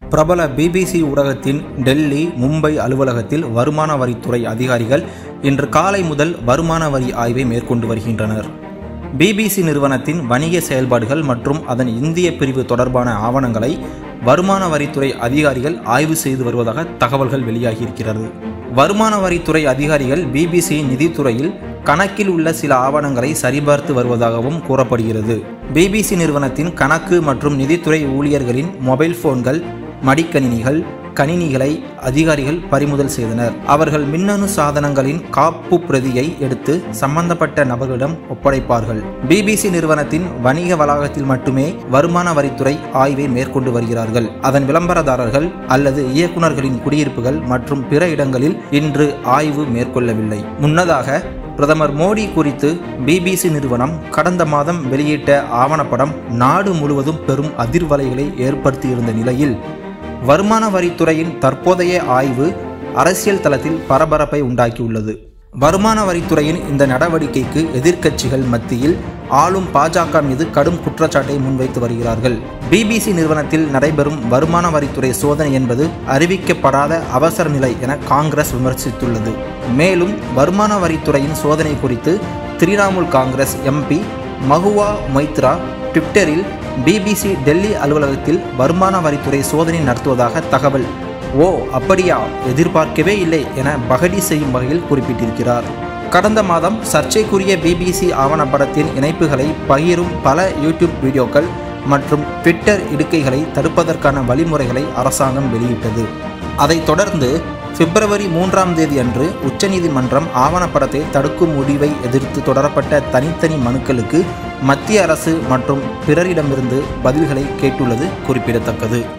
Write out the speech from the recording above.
பிரபல பிபிசி ஊடகத்தின் டெல்லி மும்பை அலுவலகத்தில் வருமான வரித்துறை அதிகாரிகள் இன்று காலை முதல் வருமான வரி ஆய்வை மேற்கொண்டு வருகின்றனர் பிபிசி நிறுவனத்தின் வணிக செயல்பாடுகள் மற்றும் அதன் இந்திய பிரிவு தொடர்பான ஆவணங்களை வருமான வரித்துறை அதிகாரிகள் ஆய்வு செய்து வருவதாக தகவல்கள் வெளியாகியிருக்கிறது வருமான வரித்துறை அதிகாரிகள் பிபிசி நிதித்துறையில் கணக்கில் உள்ள சில ஆவணங்களை சரிபார்த்து வருவதாகவும் கூறப்படுகிறது பிபிசி நிறுவனத்தின் கணக்கு மற்றும் நிதித்துறை ஊழியர்களின் மொபைல் போன்கள் மடிக்கணினிகள் கணினிகளை அதிகாரிகள் பறிமுதல் செய்தனர் அவர்கள் மின்னணு சாதனங்களின் காப்பு பிரதியை எடுத்து சம்பந்தப்பட்ட நபர்களிடம் ஒப்படைப்பார்கள் பிபிசி நிறுவனத்தின் வணிக வளாகத்தில் மட்டுமே வருமான வரித்துறை ஆய்வை மேற்கொண்டு வருகிறார்கள் அதன் விளம்பரதாரர்கள் அல்லது இயக்குநர்களின் குடியிருப்புகள் மற்றும் பிற இடங்களில் இன்று ஆய்வு மேற்கொள்ளவில்லை முன்னதாக பிரதமர் மோடி குறித்து பிபிசி நிறுவனம் கடந்த மாதம் வெளியிட்ட ஆவணப்படம் நாடு முழுவதும் பெரும் அதிர்வலைகளை ஏற்படுத்தியிருந்த நிலையில் வருமான வரித்துறையின் தற்போதைய ஆய்வு அரசியல் தளத்தில் பரபரப்பை உண்டாக்கியுள்ளது வருமான வரித்துறையின் இந்த நடவடிக்கைக்கு எதிர்க்கட்சிகள் மத்தியில் ஆளும் பாஜக மீது கடும் குற்றச்சாட்டை முன்வைத்து வருகிறார்கள் பிபிசி நிறுவனத்தில் நடைபெறும் வருமான வரித்துறை சோதனை என்பது அறிவிக்கப்படாத அவசர நிலை என காங்கிரஸ் விமர்சித்துள்ளது மேலும் வருமான வரித்துறையின் சோதனை குறித்து திரிணாமுல் காங்கிரஸ் எம்பி மகுவா மைத்ரா ட்விட்டரில் பிபிசி டெல்லி அலுவலகத்தில் வருமான வரித்துறை சோதனை நடத்துவதாக தகவல் ஓ அப்படியா எதிர்பார்க்கவே இல்லை என பகடி செய்யும் வகையில் குறிப்பிட்டிருக்கிறார் கடந்த மாதம் சர்ச்சைக்குரிய பிபிசி ஆவணப்படத்தின் இணைப்புகளை பகிரும் பல யூடியூப் வீடியோக்கள் மற்றும் ட்விட்டர் இடுக்கைகளை தடுப்பதற்கான வழிமுறைகளை அரசாங்கம் வெளியிட்டது அதைத் தொடர்ந்து பிப்ரவரி மூன்றாம் தேதி அன்று உச்சநீதிமன்றம் ஆவணப்படத்தை தடுக்கும் முடிவை எதிர்த்து தொடரப்பட்ட தனித்தனி மனுக்களுக்கு மத்திய அரசு மற்றும் பிறரிடமிருந்து பதில்களை கேட்டுள்ளது குறிப்பிடத்தக்கது